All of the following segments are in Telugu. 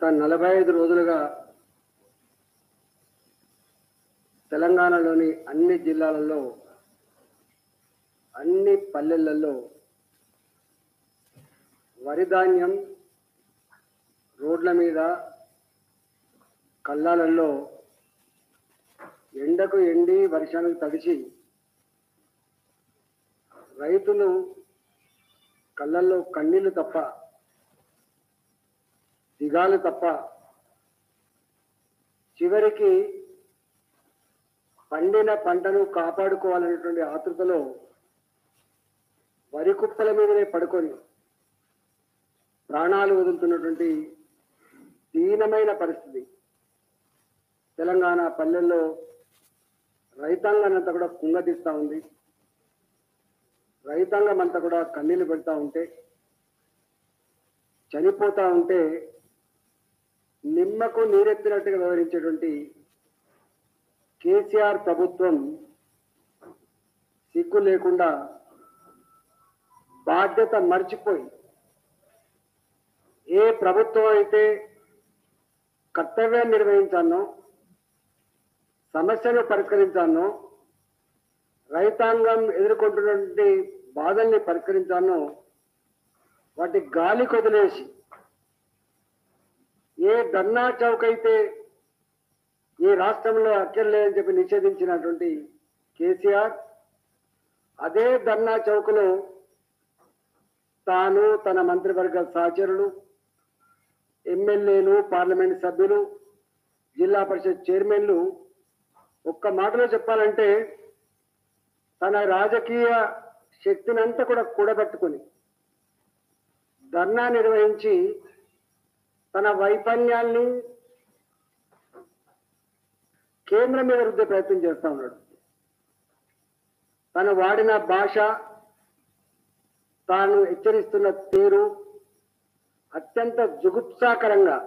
నలభై ఐదు రోజులుగా తెలంగాణలోని అన్ని జిల్లాలలో అన్ని పల్లెలలో వరి ధాన్యం రోడ్ల మీద కళ్ళాలలో ఎండకు ఎండి వర్షానికి తడిచి రైతులు కళ్ళల్లో కన్నీళ్లు తప్ప దిగాలు తప్ప చివరికి పండిన పంటను కాపాడుకోవాలనేటువంటి ఆతృతలో వరి కుప్పల మీదనే పడుకొని ప్రాణాలు వదులుతున్నటువంటి దీనమైన పరిస్థితి తెలంగాణ పల్లెల్లో రైతాంగానంతా కూడా కుంగదీస్తూ ఉంది రైతాంగం అంతా కూడా కన్నీళ్లు పెడతా ఉంటే చనిపోతా ఉంటే నిమ్మకు నీరెత్తినట్టుగా వివరించేటువంటి కేసీఆర్ ప్రభుత్వం సిగ్గు లేకుండా బాధ్యత మర్చిపోయి ఏ ప్రభుత్వం అయితే కర్తవ్యాన్ని నిర్వహించానో సమస్యను పరిష్కరించానో రైతాంగం ఎదుర్కొంటున్నటువంటి బాధల్ని పరిష్కరించానో వాటి గాలి కొదిలేసి ఏ ధర్నా చౌక్ అయితే ఈ రాష్ట్రంలో అక్కర్లేదని చెప్పి నిషేధించినటువంటి కేసీఆర్ అదే ధర్నా చౌక్లో తాను తన మంత్రివర్గ సహచరులు ఎమ్మెల్యేలు పార్లమెంట్ సభ్యులు జిల్లా పరిషత్ చైర్మన్లు ఒక్క మాటలో చెప్పాలంటే తన రాజకీయ శక్తినంతా కూడా కూడబెట్టుకొని ధర్నా నిర్వహించి తన వైఫల్యాన్ని కేంద్రం మీద రుద్దే ప్రయత్నం చేస్తా ఉన్నాడు తను వాడిన భాష తాను హెచ్చరిస్తున్న తీరు అత్యంత జుగుప్సాకరంగా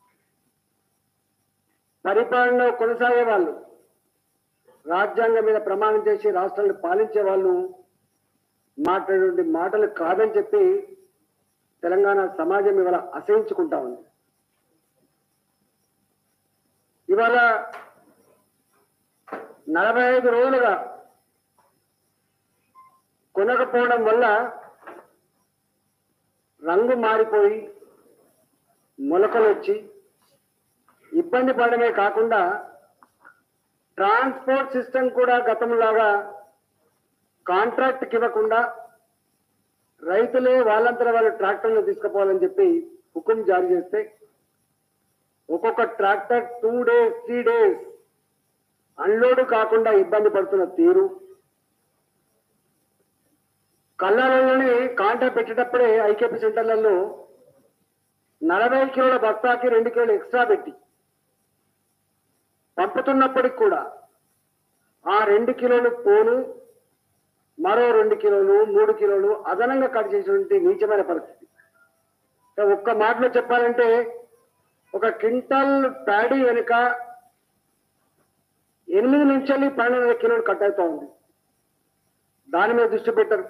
పరిపాలన కొనసాగే వాళ్ళు రాజ్యాంగం మీద ప్రమాణం చేసి రాష్ట్రాలను పాలించే వాళ్ళు మాట్లాడే మాటలు కాదని చెప్పి తెలంగాణ సమాజం ఇవాళ అసహించుకుంటా ఉంది ఇవాళ నలభై ఐదు రోజులుగా కొనకపోవడం వల్ల రంగు మారిపోయి మొలకలు వచ్చి ఇబ్బంది పడమే కాకుండా ట్రాన్స్పోర్ట్ సిస్టమ్ కూడా గతంలాగా కాంట్రాక్ట్కి ఇవ్వకుండా రైతులే వాళ్ళంతర వాళ్ళు ట్రాక్టర్లు తీసుకుపోవాలని చెప్పి హుకుం జారీ చేస్తే ఒక్కొక్క tractor two days three days unload కాకుండా ఇబ్బంది పడుతున్న తీరు కళ్ళలోని కాంటా పెట్టేటప్పుడే ఐకేపీ సెంటర్లలో నలభై కిలోల బస్తాకి రెండు కిలోలు ఎక్స్ట్రా పెట్టి పంపుతున్నప్పటికి కూడా ఆ రెండు కిలోలు పోను మరో రెండు కిలోలు మూడు కిలోలు అదనంగా కట్ చేసినటువంటి నీచమైన పరిస్థితి సో ఒక్క మాటలో చెప్పాలంటే ఒక క్వింటల్ ప్యాడీ వెనుక ఎనిమిది నుంచి వెళ్ళి పన్నెండు కిలోలు కట్ అవుతా ఉంది దాని మీద దృష్టి పెట్టరు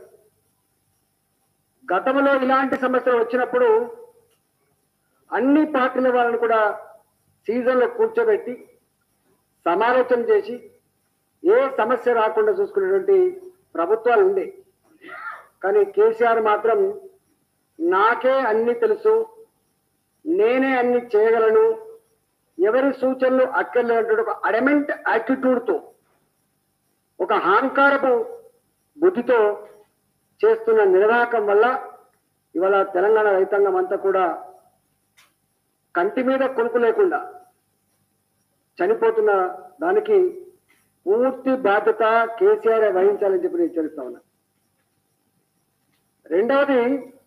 గతంలో ఇలాంటి సమస్యలు వచ్చినప్పుడు అన్ని పార్టీల వాళ్ళని కూడా సీజన్లో కూర్చోబెట్టి సమాలోచన చేసి ఏ సమస్య రాకుండా చూసుకునేటువంటి ప్రభుత్వాలు ఉండే కానీ కేసీఆర్ మాత్రం నాకే అన్ని తెలుసు నేనే అన్ని చేయగలను ఎవరి సూచనలు అక్కర్లేనటువంటి ఒక అడమెంట్ యాటిట్యూడ్తో ఒక అహంకారపు బుద్ధితో చేస్తున్న నిర్వాహకం వల్ల ఇవాళ తెలంగాణ రైతాంగం అంతా కూడా కంటి మీద కొనుక్కు లేకుండా చనిపోతున్న దానికి పూర్తి బాధ్యత కేసీఆర్ వహించాలని చెప్పి నేను హెచ్చరిస్తా ఉన్నా రెండవది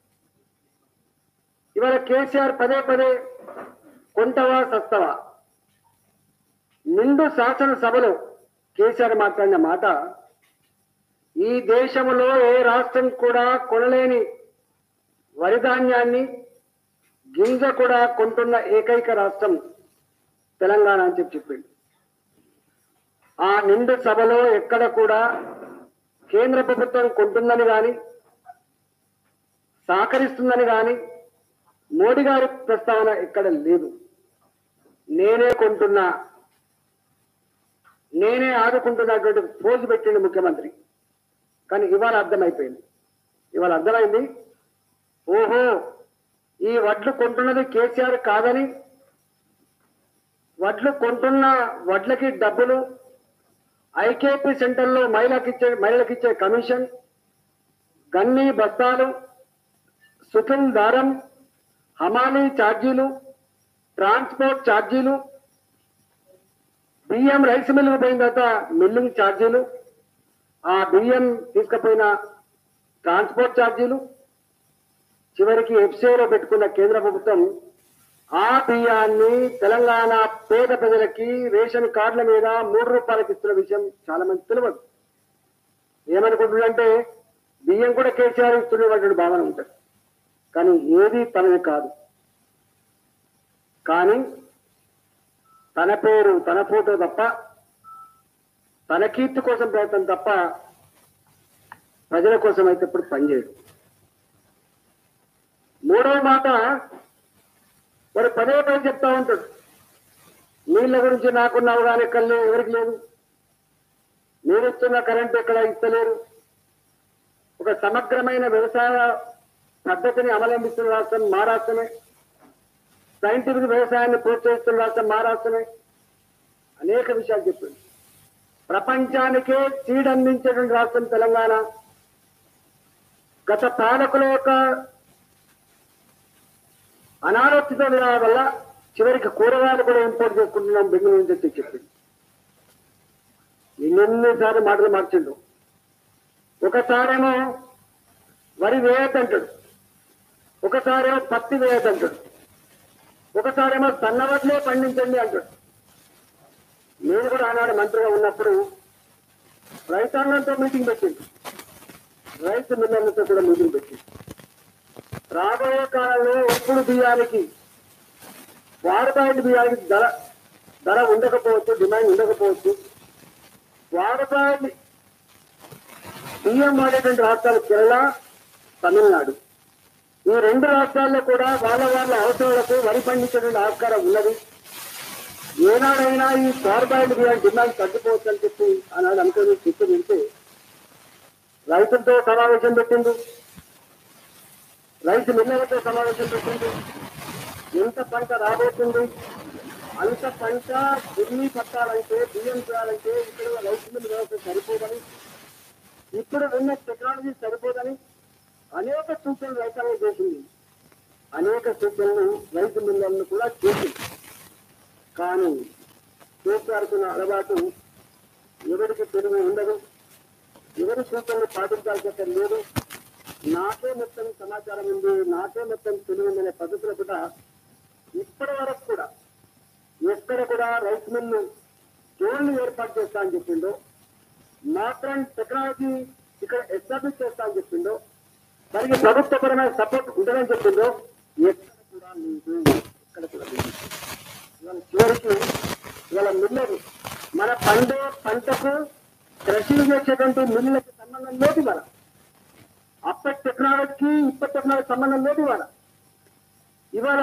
ఇవాళ కేసీఆర్ పదే పదే కొంటవా సస్తవా నిండు శాసనసభలో కేసీఆర్ మాట్లాడిన మాట ఈ దేశంలో ఏ రాష్ట్రం కూడా కొనలేని వరి ధాన్యాన్ని గింజ కూడా కొంటున్న ఏకైక రాష్ట్రం తెలంగాణ అని చెప్పి చెప్పింది ఆ నిండు సభలో ఎక్కడ కూడా కేంద్ర ప్రభుత్వం కొంటుందని కానీ సహకరిస్తుందని కానీ మోడీ గారి ప్రస్తావన ఎక్కడ లేదు నేనే కొంటున్నా నేనే ఆదుకుంటున్నటువంటి పోజు పెట్టిండు ముఖ్యమంత్రి కానీ ఇవాళ అర్థమైపోయింది ఇవాళ అర్థమైంది ఓహో ఈ వడ్లు కొంటున్నది కేసీఆర్ కాదని వడ్లు కొంటున్న వడ్లకి డబ్బులు ఐకేపీ సెంటర్లో మహిళకి ఇచ్చే మహిళలకు ఇచ్చే కమిషన్ గన్నీ బస్తాలు సుఖం దారం హమాలీ ఛార్జీలు ట్రాన్స్పోర్ట్ ఛార్జీలు బియ్యం రైస్ మిల్లుకు పోయిన తర్వాత మిల్లింగ్ ఛార్జీలు ఆ బియ్యం తీసుకుపోయిన ట్రాన్స్పోర్ట్ ఛార్జీలు చివరికి ఎఫ్సీలో పెట్టుకున్న కేంద్ర ప్రభుత్వం ఆ బియ్యాన్ని తెలంగాణ పేద ప్రజలకి రేషన్ కార్డుల మీద మూడు రూపాయలకి ఇస్తున్న విషయం చాలా మంది తెలియదు ఏమనుకుంటున్నారంటే బియ్యం కూడా కేసీఆర్ ఇస్తున్నటువంటి భావన ఉంటుంది కానీ ఏది తనది కాదు కానీ తన పేరు తన ఫోటో తప్ప తన కీర్తి కోసం ప్రయత్నం తప్ప ప్రజల కోసం అయితే ఇప్పుడు పనిచేయడు మూడవ మాట మరి పదే పదే చెప్తా ఉంటాడు నీళ్ళ గురించి నాకున్న అవగాహన ఎక్కడ లేదు ఎవరికి లేదు నేను ఇస్తున్న కరెంట్ ఎక్కడ ఇస్తలేరు ఒక సమగ్రమైన వ్యవసాయ పద్ధతిని అవలంబిస్తున్న రాష్ట్రం మా రాష్ట్రమే సైంటిఫిక్ వ్యవసాయాన్ని ప్రోత్సహిస్తున్న రాష్ట్రం మా రాష్ట్రమే అనేక విషయాలు చెప్పింది ప్రపంచానికే సీడ్ అందించేటువంటి రాష్ట్రం తెలంగాణ గత పాలకుల యొక్క అనారోగ్యత వల్ల చివరికి కూరగాయలు కూడా ఇంపోర్ట్ చేసుకుంటున్నాం బెంగళూరు నుంచి వచ్చి చెప్పింది ఎన్నెన్నిసార్లు మాటలు మార్చిండు ఒకసారేమో వరి వేయద్దంటాడు ఒకసారేమో పత్తి వేయద్దంటాడు ఒకసారేమో సన్నవడ్లే పండించండి అంటాడు నేను కూడా ఆనాడు మంత్రిగా ఉన్నప్పుడు రైతాంగంతో మీటింగ్ పెట్టింది రైతు మిల్లర్లతో కూడా మీటింగ్ పెట్టింది రాబోయే కాలంలో ఎప్పుడు బియ్యానికి వాడబాయిల బియ్యానికి ధర ధర ఉండకపోవచ్చు డిమాండ్ ఉండకపోవచ్చు వాడబాయిలు బియ్యం వాడేటువంటి రాష్ట్రాలు కేరళ తమిళనాడు ఈ రెండు రాష్ట్రాల్లో కూడా వాళ్ళ వాళ్ళ అవసరాలకు వరి పండించేటువంటి ఆస్కారం ఉన్నది ఏనాడైనా ఈ కార్బాయిల్ బియ్యం డిమాండ్ తగ్గిపోవచ్చు అని చెప్పి ఆనాడు అనుకుని చెప్పి వింటే రైతులతో సమావేశం పెట్టిండు రైతు మిల్లలతో సమావేశం పెట్టింది ఎంత పంట రాబోతుంది అంత పంట ఢిల్లీ పట్టాలంటే బియ్యం చేయాలంటే ఇక్కడ రైతు మిల్లు వ్యవస్థ సరిపోదని ఇప్పుడు ఉన్న టెక్నాలజీ సరిపోదని అనేక సూచనలు రైతాంగం చేసింది అనేక సూచనలు రైతు మిల్లలను కూడా చేసింది కానీ చేస్తారుకున్న అలవాటు ఎవరికి తెలివి ఉండదు ఎవరి సూచనలు పాటించాల్సిన లేదు నాకే మొత్తం సమాచారం ఉంది నాకే మొత్తం తెలివి ఉందనే పద్ధతిలో కూడా ఇప్పటి వరకు కూడా ఎక్కడ కూడా రైస్ మిల్లు జోన్లు ఏర్పాటు చేస్తా అని చెప్పిండో మాత్రం టెక్నాలజీ ఇక్కడ ఎస్టాబ్లిష్ చేస్తా అని చెప్పిండో దానికి ప్రభుత్వపరమైన సపోర్ట్ ఉంటుందని చెప్పిండో ఎక్కడ కూడా లేదు ఎక్కడ కూడా లేదు ఇవాళ చివరికి ఇవాళ మిల్లరు మన పండే పంటకు కృషి చేసేటువంటి మిల్లులకు సంబంధం లేదు ఇవాళ అప్పటి టెక్నాలజీకి ఇప్పటి టెక్నాలజీ సంబంధం లేదు ఇవాళ ఇవాళ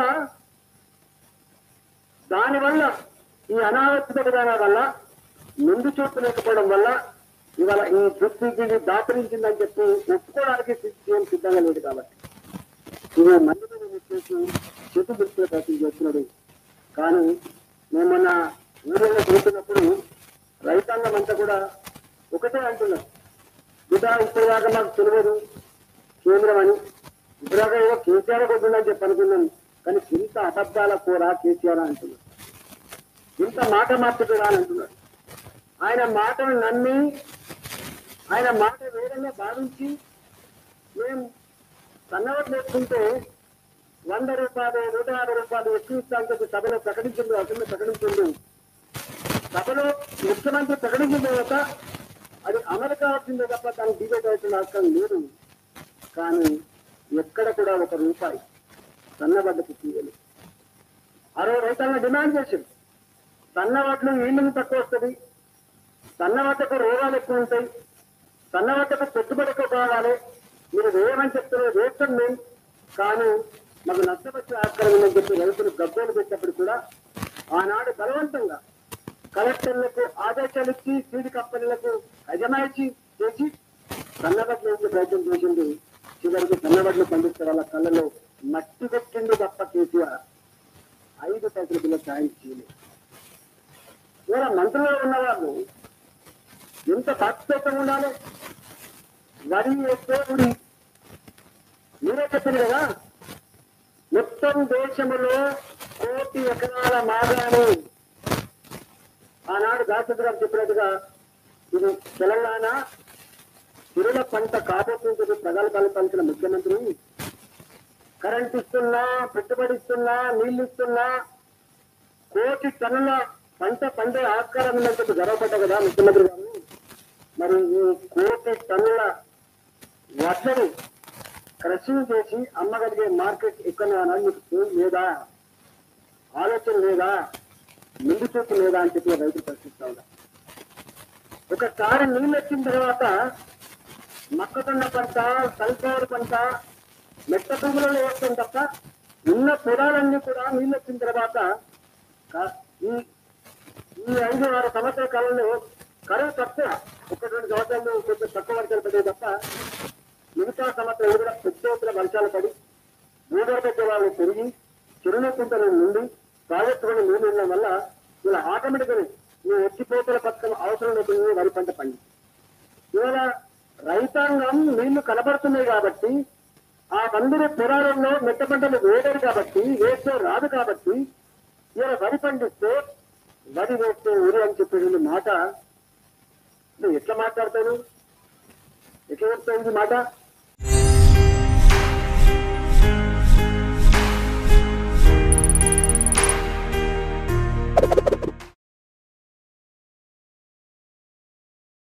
దానివల్ల ఈ అనావశ్యక విధానాల వల్ల ముందు చూపు లేకపోవడం వల్ల ఇవాళ ఈ దుస్థితిని దాపరించిందని చెప్పి ఒప్పుకోవడానికి సీఎం సిద్ధంగా లేదు కాబట్టి ఇది మంది మీద వచ్చేసి చేతు దృష్టిలో ప్రయత్నం చేస్తున్నాడు కానీ మేము మొన్న ఊళ్ళో చూస్తున్నప్పుడు రైతాంగం అంతా కూడా ఒకటే అంటున్నారు బిడ్డ ఇప్పటిదాకా మాకు తెలియదు కేంద్రం అని ఇప్పటిదాకా ఏదో కేసీఆర్ కొట్టుందని చెప్పి అనుకున్నాం కానీ ఇంత అబద్ధాల కూర కేసీఆర్ అంటున్నారు ఇంత మాట మార్చుకురా అని అంటున్నాడు ఆయన మాటను నమ్మి ఆయన మాట వేరంగా భావించి మేము సన్నవట్లు వేసుకుంటే వంద రూపాయలు నూట యాభై రూపాయలు ఎక్కువ ఇస్తామని చెప్పి సభలో ప్రకటించింది అసెంబ్లీ ప్రకటించింది సభలో ముఖ్యమంత్రి ప్రకటించిన తర్వాత అది అమలు కావాల్సిందే తప్ప తను డిబేట్ అవుతున్న అవసరం లేదు కానీ ఎక్కడ కూడా ఒక రూపాయి సన్నబడ్డకు తీయలేదు ఆ రోజు రైతాంగం డిమాండ్ చేసింది సన్నవడ్లు ఈళ్ళకి తక్కువ వస్తుంది సన్నవడ్డకు రోగాలు ఎక్కువ ఉంటాయి సన్నవడ్డకు పెట్టుబడి ఎక్కువ కావాలి మీరు వేయమని చెప్తున్నారు వేస్తాం మేము కానీ మాకు నష్టపరిచే ఆస్కారం ఉందని చెప్పి రైతులు గబ్బోలు పెట్టినప్పుడు కూడా ఆనాడు బలవంతంగా కలెక్టర్లకు ఆదేశాలు ఇచ్చి సీడ్ కంపెనీలకు అజమాయిషి చేసి సన్నబట్లు వేసే ప్రయత్నం చేసింది చివరికి సన్నబట్లు పండిస్తే వాళ్ళ కళ్ళలో మట్టి కొట్టిండు తప్ప కేసీఆర్ ఐదు పైసల బిల్ల సాయం చేయలేదు ఇవాళ మంత్రులు ఉన్న వాళ్ళు ఎంత బాధ్యతంగా ఉండాలి వరి వేస్తే ఉరి మీరే చెప్పింది కదా మొత్తం దేశంలో కోటి ఎకరాల మాగాను ఆనాడు దాసరి గారు చెప్పినట్టుగా ఇది తెలంగాణ తిరుల పంట కాబోతుంది ప్రజలు కల్పించిన ముఖ్యమంత్రి కరెంట్ ఇస్తున్నా పెట్టుబడి ఇస్తున్నా నీళ్లు ఇస్తున్నా కోటి టన్నుల పంట పండే ఆస్కారం ఉందని చెప్పి గర్వపడ్డా కదా ముఖ్యమంత్రి గారు మరి ఈ కోటి టన్నుల వడ్లని క్రషింగ్ చేసి అమ్మగలిగే మార్కెట్ ఎక్కడ అన్నది మీకు ఫోన్ లేదా ఆలోచన లేదా ముందు చూపు లేదా అని చెప్పి రైతులు ప్రశ్నిస్తా ఉన్నారు ఒకసారి నీళ్ళు వచ్చిన తర్వాత మొక్కజొన్న పంట సల్ఫర్ పంట మెట్ట భూములలో వేస్తాం తప్ప ఉన్న పొలాలన్నీ కూడా నీళ్ళు వచ్చిన తర్వాత కా- ఈ ఈ ఐదు ఆరు సంవత్సరాల కాలంలో కరువు తక్కువ ఒక రెండు సంవత్సరాలు కొంచెం తక్కువ వర్షాలు పడ్డాయి తప్ప మిగతా సంవత్సరాలు కూడా పెద్ద ఎత్తున వర్షాలు పడి భూగర్భ జలాలు పెరిగి చిరునీటి కుంటల నుండి ప్రాజెక్టులను నీళ్ళు ఉండడం వల్ల ఇలా ఆటోమేటిక్గా ఈ ఎత్తిపోతల పథకం అవసరం లేకుండా వరి పంట పండి ఇవాళ రైతాంగం నీళ్లు కనబడుతున్నాయి కాబట్టి ఆ మందిర పొలాలలో మెట్ట పంటలు వేయలేరు కాబట్టి వేస్తే రాదు కాబట్టి ఇవాళ వరి పండిస్తే వరి వేస్తే ఊరు అని చెప్పేది మాట నువ్వు ఎట్లా మాట్లాడతాను ఎట్లా చెప్తావు ఇది మాట